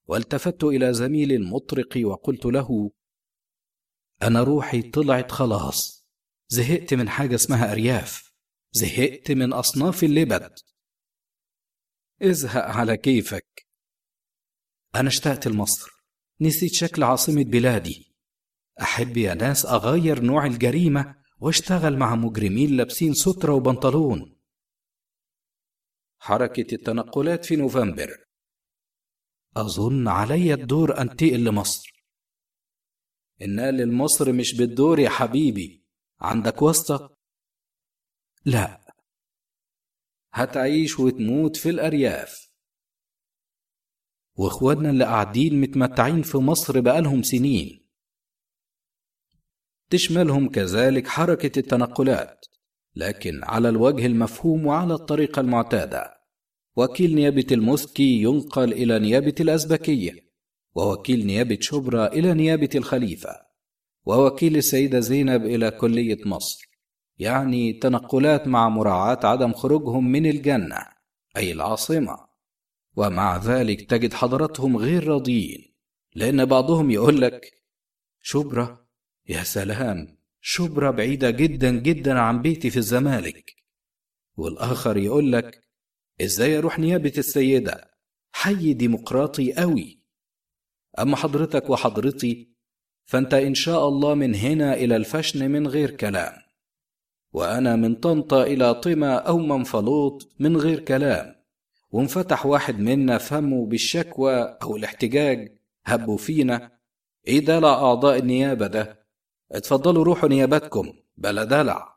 والتفت إلى زميلي المطرق وقلت له أنا روحي طلعت خلاص زهقت من حاجة اسمها أرياف زهقت من أصناف اللبد ازهق على كيفك أنا اشتقت لمصر نسيت شكل عاصمة بلادي أحب يا ناس أغير نوع الجريمة واشتغل مع مجرمين لابسين سترة وبنطلون حركة التنقلات في نوفمبر أظن علي الدور أنتقل لمصر النقل لمصر مش بالدور يا حبيبي عندك واسطة؟ لا هتعيش وتموت في الأرياف واخواتنا اللي قاعدين متمتعين في مصر بقالهم سنين تشملهم كذلك حركة التنقلات لكن على الوجه المفهوم وعلى الطريقة المعتادة وكيل نيابة المسكي ينقل إلى نيابة الأزبكية ووكيل نيابة شبرا إلى نيابة الخليفة ووكيل السيدة زينب إلى كلية مصر يعني تنقلات مع مراعاة عدم خروجهم من الجنة أي العاصمة ومع ذلك تجد حضراتهم غير راضيين لأن بعضهم يقول لك شبرا يا سلام شبرا بعيدة جدا جدا عن بيتي في الزمالك والآخر يقول لك إزاي أروح نيابة السيدة حي ديمقراطي قوي أما حضرتك وحضرتي فأنت إن شاء الله من هنا إلى الفشن من غير كلام وأنا من طنطا إلى طمة أو منفلوط من غير كلام وانفتح واحد منا فمه بالشكوى أو الاحتجاج هبوا فينا إيه دلع أعضاء النيابة ده اتفضلوا روحوا نيابتكم بلا دلع